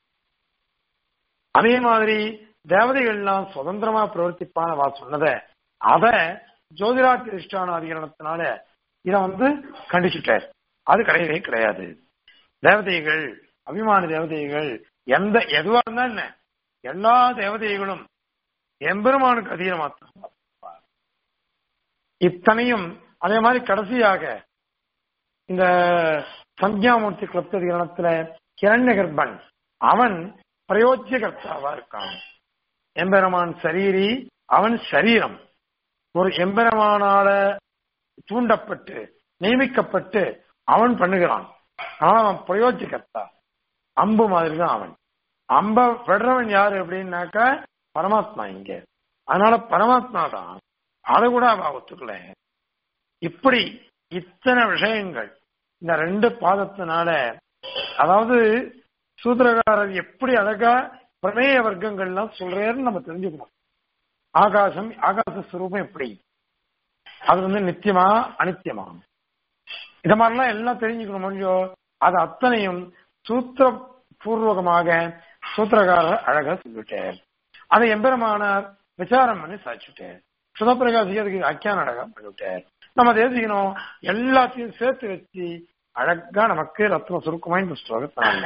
அதே மாதிரி தேவதைகள்லாம் சுதந்திரமா பிரவர்த்திப்பான வா சொன்னத அத ஜோதிராத்திரிஷ்டான அதிகரணத்தினால இத வந்து கண்டிச்சுட்டார் அது கிடையவே கிடையாது தேவதைகள் அபிமான தேவதைகள் எந்த எதுவா இருந்தா என்ன எல்லா தேவதைகளும் எம்பெருமானுக்கு அதீனமாத்தான் இத்தனையும் அதே மாதிரி கடைசியாக இந்த சஞ்ஞாமூர்த்தி கிளப்ததிகரணத்துல கிரண்ய கர்ப்பன் அவன் பிரயோஜ்ய கர்த்தாவா இருக்கான் எம்பெருமான் சரீரி அவன் சரீரம் ஒரு எம்பெருமானால தூண்டப்பட்டு நியமிக்கப்பட்டு அவன் பண்ணுகிறான் ஆனா அவன் பிரயோஜ்ய கர்த்தா அம்பு மாதிரி தான் அவன் அம்ப விடுறவன் யாரு அப்படின்னாக்கா பரமாத்மா இங்க அதனால பரமாத்மா தான் அதை கூட அவ ஒத்துக்கல இப்படி இத்தனை விஷயங்கள் இந்த ரெண்டு பாதத்தினால அதாவது சூத்திரகாரர் எப்படி அழகா பிரமேய வர்க்கங்கள்லாம் சொல்றாருன்னு நம்ம தெரிஞ்சுக்கணும் ஆகாசம் ஆகாச ஸ்வரூபம் எப்படி அது வந்து நித்தியமா அனித்தியமா இத மாதிரிலாம் எல்லாம் தெரிஞ்சுக்கணும் முடியும் அது அத்தனையும் சூத்திர பூர்வகமாக சூத்திரகாரர் அழகா சொல்லிட்டார் அதை எம்பெருமானார் விசாரம் பண்ணி சாதிச்சுட்டார் சுதப்பிரகாசி அதுக்கு அக்கியான அழகா பண்ணிவிட்டார் நம்ம தெரிஞ்சுக்கணும் எல்லாத்தையும் சேர்த்து வச்சு அழகா நமக்கு ரத்ன சுருக்கமா இந்த ஸ்லோகத்தினால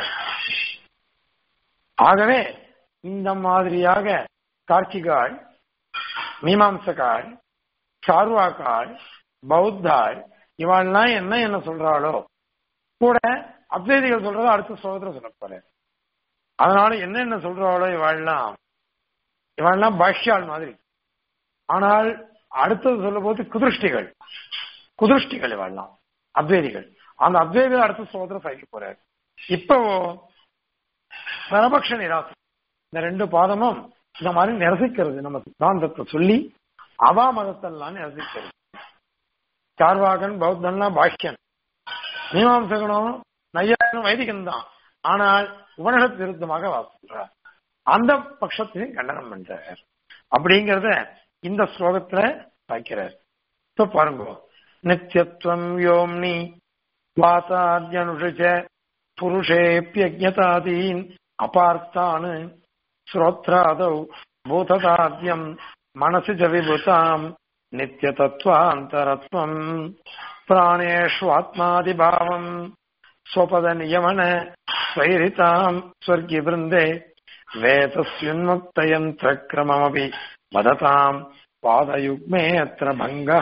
ஆகவே இந்த மாதிரியாக கார்த்திகாள் மீமாம்சகாள் சார்வாக்காள் பௌத்தாள் இவாள்லாம் என்ன என்ன சொல்றாளோ கூட அத்வைதிகள் சொல்றத அடுத்த ஸ்லோகத்துல சொல்ல போறேன் அதனால என்ன என்ன சொல்றாளோ இவாள்லாம் இவாள்லாம் பாஷ்யாள் மாதிரி ஆனால் அடுத்தது சொல்லும் போது குதிருஷ்டிகள் குதிருஷ்டிகள் இவாள்லாம் அத்வைதிகள் அந்த அத்வைதிகள் அடுத்த ஸ்லோகத்துல சகிக்க போறாரு இப்போ பரபக்ஷ நிராசம் இந்த ரெண்டு பாதமும் இந்த மாதிரி நிரசிக்கிறது நம்ம சித்தாந்தத்தை சொல்லி அவா மதத்தெல்லாம் நிரசிக்கிறது சார்வாகன் பௌத்தன்லாம் பாஷ்யன் மீமாம்சகனும் நையானும் வைதிகன் தான் ஆனால் உபனிஷத் விருத்தமாக வாசிக்கிறார் அந்த பட்சத்தையும் கண்டனம் பண்றார் அப்படிங்கறத இந்த ஸ்லோகத்துல வைக்கிறார் இப்ப பாருங்க நித்தியத்துவம் யோம்னி வாசாத்யனுஷ புருஷேப்பியஜதாதீன் அபார்த்தான் ஸ்ரோத்ராதௌ பூததாத்யம் மனசி ஜ விபுதாம் நித்தியதத்வாந்தரத்வம் பிராணேஷ்வாத்மாதிபாவம் ஸ்வபத நியமன ஸ்வைரிதாம் ஸ்வர்கி விருந்தே வேதஸ்யுன்முக்தயந்திர கிரமமபி வததாம் பாதயுக்மே அத்திர பங்கா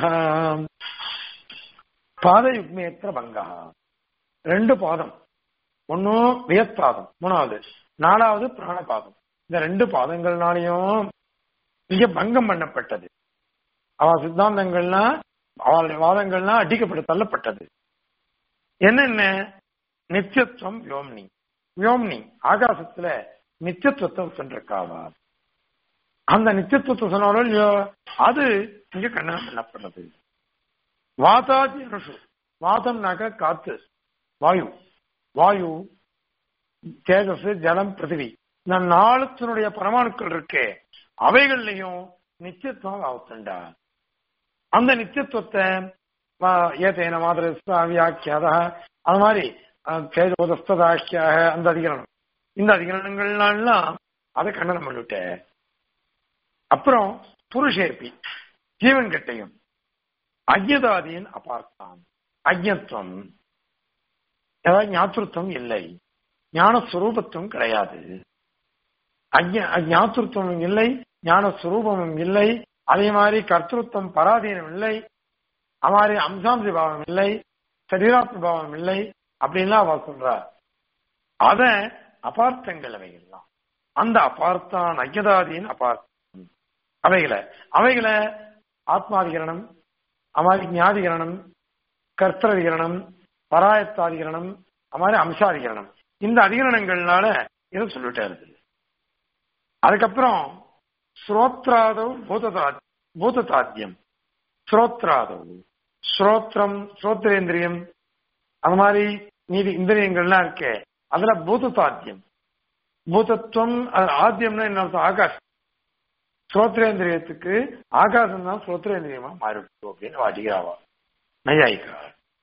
பாதயுக்மே அத்திர பங்கா ரெண்டு பாதம் ஒன்னும் வியத்பாதம் மூணாவது நாலாவது பிராணபாதம் இந்த ரெண்டு பாதங்கள்னாலையும் இங்க பங்கம் பண்ணப்பட்டது அவ சித்தாந்தங்கள்லாம் அவளுடைய வாதங்கள்லாம் அடிக்கப்பட்டு தள்ளப்பட்டது என்னென்ன நித்தியத்துவம் யோம்னி யோம்னி ஆகாசத்துல நித்தியத்துவத்தை சென்றிருக்காவா அந்த நித்தியத்துவத்தை சொன்னாலும் இல்லையோ அது இங்க கண்டனம் பண்ணப்படுறது வாதாதி அனுஷு வாதம்னாக்க காத்து வாயு வாயு தேஜஸ் ஜலம் பிருத்திவி இந்த நாளுத்தினுடைய பரமாணுக்கள் இருக்கே அவைகள்லையும் நித்தியத்துவம் அவத்தண்டா அந்த நித்தியத்துவத்தை ஏதேன மாதிரி வியாக்கியாத அது மாதிரி தேஜோதஸ்தாக்கியாக அந்த அதிகரணம் இந்த அதிகரணங்கள்லாம் அதை கண்டனம் பண்ணிவிட்டேன் அப்புறம் புருஷேபி ஜீவன் கிட்டையும் அஜ்யதாதியின் அபார்த்தான் அஜ்யத்துவம் ஏதாவது ஞாத்திருத்தம் இல்லை ஞானஸ்வரூபத்துவம் கிடையாது ஞாத்திருத்தமும் இல்லை ஞானஸ்வரூபமும் இல்லை அதே மாதிரி கர்த்தృత్వం பராதீனம் இல்லை அது மாதிரி அம்சாம்சி பாவம் இல்லை சரீராத்ம பாவம் இல்லை அப்படின்லாம் அவ சொல்றார் அத அபார்த்தங்கள் அவைகள்லாம் அந்த அபார்த்தான் ஐயதாதியின் அபார்த்தம் அவைகளை அவைகளை ஆத்மாதிகரணம் அமாரி ஞாதிகரணம் கர்த்தரதிகரணம் பராயத்தாதிகரணம் அமாரி அம்சாதிகரணம் இந்த அதிகரணங்கள்னால இதை சொல்லிட்டாரு அதுக்கப்புறம் ஸ்ரோத்ராதவ் பூததா பூததாத்தியம் ஸ்ரோத்ராதவ் ஸ்ரோத்ரம் ஸ்ரோத்ரேந்திரியம் அது மாதிரி நீதி இந்திரியங்கள்லாம் இருக்கே அதுல பூததாத்தியம் பூதத்துவம் ஆத்தியம்னா என்ன அர்த்தம் ஆகாஷ் ஸ்ரோத்ரேந்திரியத்துக்கு ஆகாசம் தான் ஸ்ரோத்ரேந்திரியமா மாறிவிட்டு அப்படின்னு வாட்டிக்கிறாவா நையாயிக்கா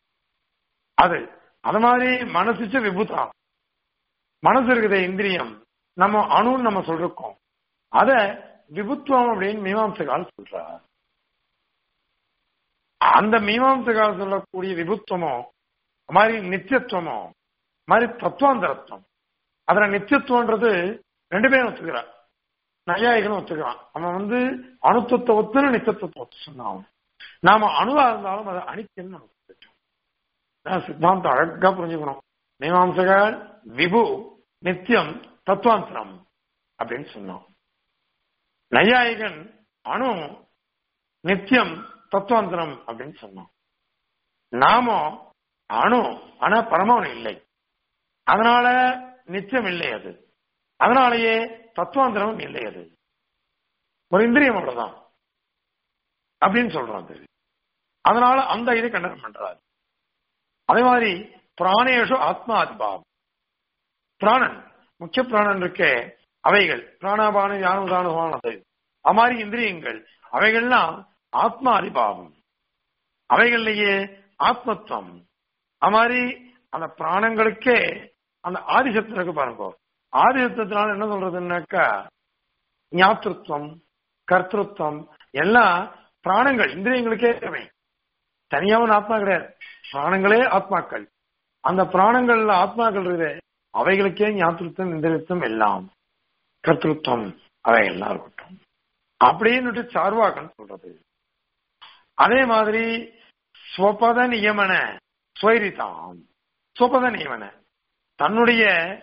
அது அது மாதிரி மனசுச்சு விபுதாம் மனசு இருக்குதே இந்திரியம் நம்ம அணுன்னு நம்ம சொல்றோம் அத விபுத்துவம் அப்படின்னு மீமாம்சகால் சொல்றார் அந்த மீமாம்சகால் சொல்லக்கூடிய விபுத்துவமோ மாதிரி நித்தியத்துவமோ மாதிரி தத்துவாந்தரத்துவம் அதுல நித்தியத்துவன்றது ரெண்டு பேரும் ஒத்துக்கிறான் நையாயிகளும் ஒத்துக்கிறான் அவன் வந்து அணுத்தத்தை ஒத்துன்னு நித்தியத்துவத்தை ஒத்து சொன்னான் நாம அணுவா இருந்தாலும் அதை அனித்தியம் நமக்கு தெரியும் சித்தாந்தம் அழகா புரிஞ்சுக்கணும் மீமாம்சகால் விபு நித்தியம் தத்துவாந்தரம் அப்படின்னு சொன்னோம் நையாயிகன் அணு நித்தியம் தத்துவாந்தரம் அப்படின்னு சொன்னோம் நாமோ அணு ஆனா பரமாணு இல்லை அதனால நித்தியம் இல்லை அது அதனாலேயே தத்துவாந்தரம் இல்லை அது ஒரு இந்திரியம் அவ்வளவுதான் அப்படின்னு சொல்றான் அதனால அந்த இதை கண்டனம் பண்றாரு அதே மாதிரி பிராணேஷு ஆத்மா அதிபாவம் பிராணன் முக்கிய பிராணன் இருக்கே அவைகள் பிராணாபான யானுதானுவானது அது மாதிரி இந்திரியங்கள் அவைகள்லாம் ஆத்மா அதிபாவம் அவைகள்லயே ஆத்மத்துவம் அது மாதிரி அந்த பிராணங்களுக்கே அந்த ஆதிசத்து இருக்கு பாருங்க ஆதிசத்தினால என்ன சொல்றதுன்னாக்கா ஞாத்திருத்துவம் கர்த்திருவம் எல்லாம் பிராணங்கள் இந்திரியங்களுக்கே தேவை தனியாவும் ஆத்மா கிடையாது பிராணங்களே ஆத்மாக்கள் அந்த பிராணங்கள்ல ஆத்மாக்கள் இருக்குது அவைகளுக்கே ஞாத்திருத்தம் இந்திரியத்துவம் எல்லாம் கர்த்திருவம் அவை எல்லாம் இருக்கட்டும் அப்படின்னு சார்வாக்கன் சொல்றது அதே மாதிரி ஸ்வபத நியமன ஸ்வைரிதாம் ஸ்வபத நியமன தன்னுடைய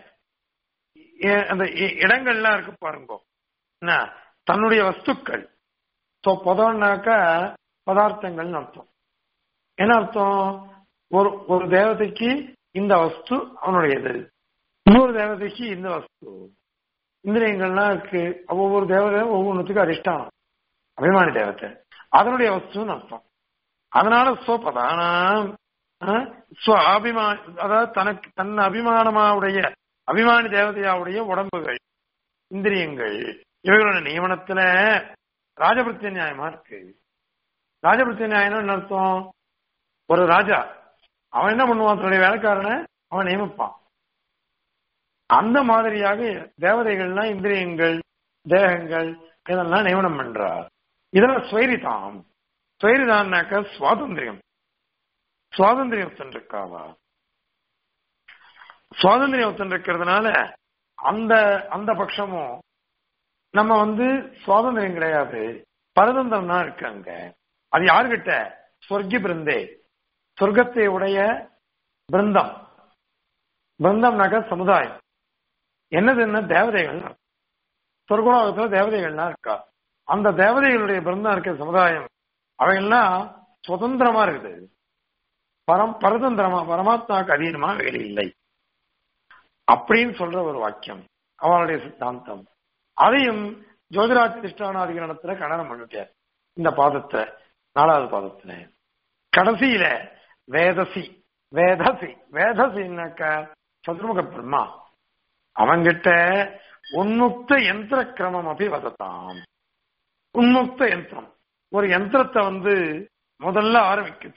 அந்த இடங்கள்லாம் இருக்கு பாருங்க என்ன தன்னுடைய வஸ்துக்கள் பதம்னாக்கா பதார்த்தங்கள்னு அர்த்தம் என்ன அர்த்தம் ஒரு ஒரு தேவதைக்கு இந்த வஸ்து அவனுடையது இன்னொரு தேவதைக்கு இந்த வஸ்து இந்திரியங்கள்லாம் இருக்கு ஒவ்வொரு தேவதை ஒவ்வொன்றுத்துக்கும் அதிஷ்டானம் அபிமானி தேவத்தை அதனுடைய வஸ்துன்னு அர்த்தம் அதனால ஸ்வபதானம் அபிமான அதாவது தனக்கு தன் அபிமானமாவுடைய அபிமானி தேவதையாவுடைய உடம்புகள் இந்திரியங்கள் இவைகளோட நியமனத்துல ராஜபிரத்திய நியாயமா இருக்கு ராஜபிரத்திய நியாயம் என்ன அர்த்தம் ஒரு ராஜா அவன் என்ன பண்ணுவான் தன்னுடைய வேலைக்காரனை அவன் நியமிப்பான் அந்த மாதிரியாக தேவதைகள்லாம் இந்திரியங்கள் தேகங்கள் இதெல்லாம் நியமனம் பண்றார் இதெல்லாம் ஸ்வைரிதாம் ஸ்வைரிதான்னாக்க சுவாதந்திரியம் சுவாதந்திரியம் இருக்காவா சுவாதந்திரியம் இருக்கிறதுனால அந்த அந்த பட்சமும் நம்ம வந்து சுவாதந்திரம் கிடையாது பரதந்திரம் தான் இருக்கு அங்க அது யாருகிட்ட சொர்க்கி பிருந்தே சொர்க்கத்தை உடைய பிருந்தம் பிருந்தம்னாக்க சமுதாயம் என்னது என்ன தேவதைகள் சொர்க்கலோகத்துல தேவதைகள்லாம் இருக்கா அந்த தேவதைகளுடைய பிருந்தம் இருக்க சமுதாயம் அவைகள்லாம் சுதந்திரமா இருக்குது பரம் பரதந்திரமா பரமாத்மாவுக்கு அதீனமா வேலை இல்லை அப்படின்னு சொல்ற ஒரு வாக்கியம் அவனுடைய சித்தாந்தம் அதையும் ஜோதிராதிஷ்டானாதிகரணத்துல கண்டனம் பண்ணிட்டார் இந்த பாதத்துல நாலாவது பாதத்துல கடைசியில வேதசி வேதசி வேதசின்னாக்க சதுர்முக பிரம்மா அவங்கிட்ட உன்முக்த யந்திர கிரமம் அப்படி வதத்தான் உன்முக்த யந்திரம் ஒரு யந்திரத்தை வந்து முதல்ல ஆரம்பிக்கச்ச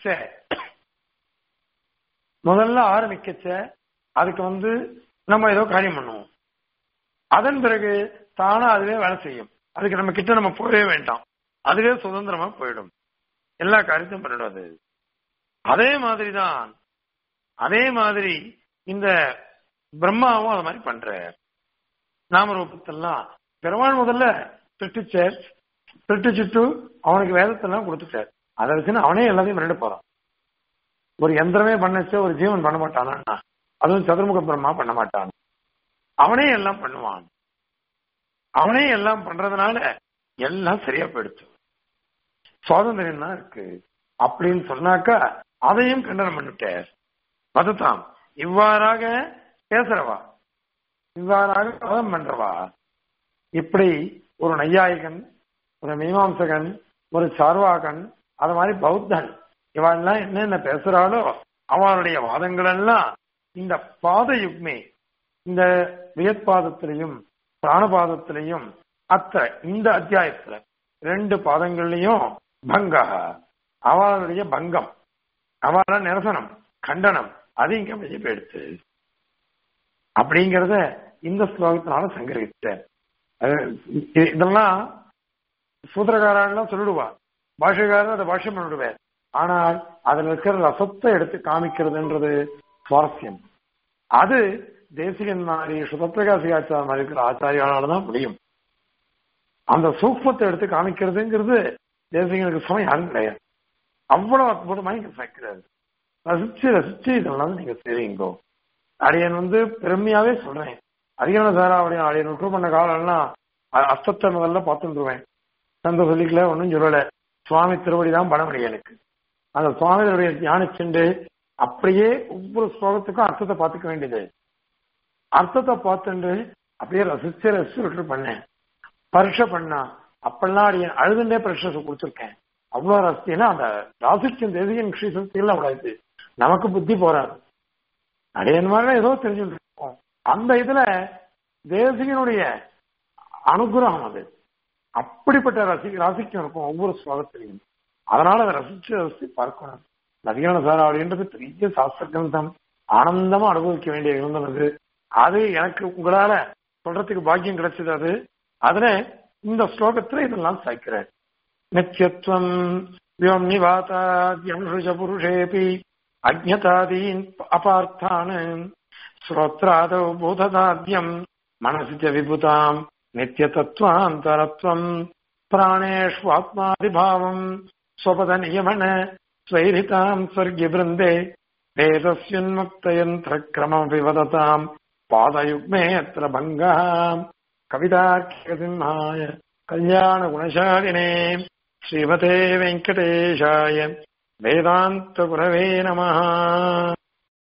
முதல்ல ஆரம்பிக்கச்ச அதுக்கு வந்து நம்ம ஏதோ காரியம் பண்ணுவோம் அதன் பிறகு தானா அதுவே வேலை செய்யும் அதுக்கு நம்ம கிட்ட நம்ம போகவே வேண்டாம் அதுவே சுதந்திரமா போயிடும் எல்லா காரியத்தையும் பண்ணிடும் அது அதே மாதிரிதான் அதே மாதிரி இந்த பிரம்மாவும் அது மாதிரி பண்ற நாமரூபத்தெல்லாம் பெருமாள் முதல்ல சிருஷ்டிச்சார் சிருஷ்டிச்சுட்டு அவனுக்கு வேதத்தெல்லாம் கொடுத்துட்டார் அதை வச்சுன்னு அவனே எல்லாத்தையும் பண்ணிட்டு போறான் ஒரு எந்திரமே பண்ணச்ச ஒரு ஜீவன் பண்ண மாட்டானா அதுவும் சதுர்முக பிரம்மா பண்ண மாட்டான் அவனே எல்லாம் பண்ணுவான் அவனே எல்லாம் பண்றதுனால எல்லாம் சரியா போயிடுச்சு சுவாதந்திரம் தான் இருக்கு அப்படின்னு சொன்னாக்கா அதையும் கண்டனம் பண்ணிட்டார் அதுதான் இவ்வாறாக பேசுறவா இவ்வாறாக கவனம் பண்றவா இப்படி ஒரு நையாயிகன் ஒரு மீமாம்சகன் ஒரு சார்வாகன் அது மாதிரி பௌத்தன் இவெல்லாம் என்னென்ன பேசுறாளோ அவனுடைய வாதங்கள் எல்லாம் இந்த பாத யுக்மே இந்த வியற்பாதத்திலையும் பிராணபாதத்திலையும் அத்த இந்த அத்தியாயத்துல ரெண்டு பாதங்கள்லயும் பங்கா அவளுடைய பங்கம் அவள நிரசனம் கண்டனம் அது இங்க வெளியே போயிடுச்சு அப்படிங்கறத இந்த ஸ்லோகத்தினால சங்கரித்தார் இதெல்லாம் சூத்திரக்காரெல்லாம் சொல்லிடுவா பாஷகாரர் அதை பாஷ்யம் பண்ணிடுவார் ஆனால் அதுல இருக்கிற ரசத்தை எடுத்து காமிக்கிறதுன்றது சுவாரஸ்யம் அது தேசிகன் மாதிரி சுதப்பிரகாசிகாச்சார மாதிரி இருக்கிற ஆச்சாரியால தான் முடியும் அந்த சூக்மத்தை எடுத்து காமிக்கிறதுங்கிறது தேசிகனுக்கு சமயம் யாரும் கிடையாது அவ்வளவு அற்புதமா இங்க சேர்க்கிறாரு ரசிச்சு ரசிச்சு இதெல்லாம் நீங்க செய்வீங்கோ அடியன் வந்து பெருமையாவே சொல்றேன் அதிகமான சாரா அப்படியே அடியன் விட்டு பண்ண காலம்லாம் அ- அஸ்தத்தை முதல்ல பார்த்துருவேன் சந்த சொல்லிக்கல ஒன்றும் சொல்லல சுவாமி திருவடி தான் பண்ண முடியும் எனக்கு அந்த சுவாமி திருவடியை தியானிச்சுண்டு அப்படியே ஒவ்வொரு ஸ்லோகத்துக்கும் அர்த்தத்தை பார்த்துக்க வேண்டியது அர்த்தத்தை பார்த்துண்டு அப்படியே ரசிச்சு ரசிச்சு விட்டு பண்ணேன் பரீட்சை பண்ணா அப்பெல்லாம் அடியன் அழுதுண்டே பரீட்சை கொடுத்துருக்கேன் அவ்வளவு ரசினா அந்த ராசிக்கும் தேசிகன் ஸ்ரீசக்தியில் அவ்வளவு நமக்கு புத்தி போறாது அடையன் மாதிரி ஏதோ தெரிஞ்சுட்டு இருக்கோம் அந்த இதுல தேசிகனுடைய அனுகிரகம் அது அப்படிப்பட்ட ரசி ராசிக்கும் இருக்கும் ஒவ்வொரு ஸ்லோகத்திலையும் அதனால அதை ரசிச்சு ரசிச்சு பார்க்கணும் நதியான சார் அப்படின்றது பெரிய சாஸ்திர கிரந்தம் ஆனந்தமா அனுபவிக்க வேண்டிய கிரந்தம் அது அது எனக்கு உங்களால சொல்றதுக்கு பாக்கியம் கிடைச்சது அது அதுல இந்த ஸ்லோகத்துல இதெல்லாம் சாய்க்கிறேன் நித்தியத்துவம் வியோம் நிவாதாத்யம்ருஷ புருஷேபி அஜ்ஞதாதீன் அபார்த்தான் ஸ்ரோத்ராதௌ பூததாத்யம் மனசி ச விபுதாம் நித்தியதத்வாந்தரத்வம் பிராணேஷ்வாத்மாதிபாவம் ஸ்வபத நியமன ஸ்வைரிதாம் ஸ்வர்கி பிருந்தே வேதஸ்யுன்முக்தயந்திரக்கிரமமபி வததாம் பாதயுக்மே அத்திர பங்காம் கவிதாக்கியசிம்ஹாய கல்யாண குணசாலினே ஸ்ரீமதே வெங்கடேஷாய வேதாந்த குரவே நமः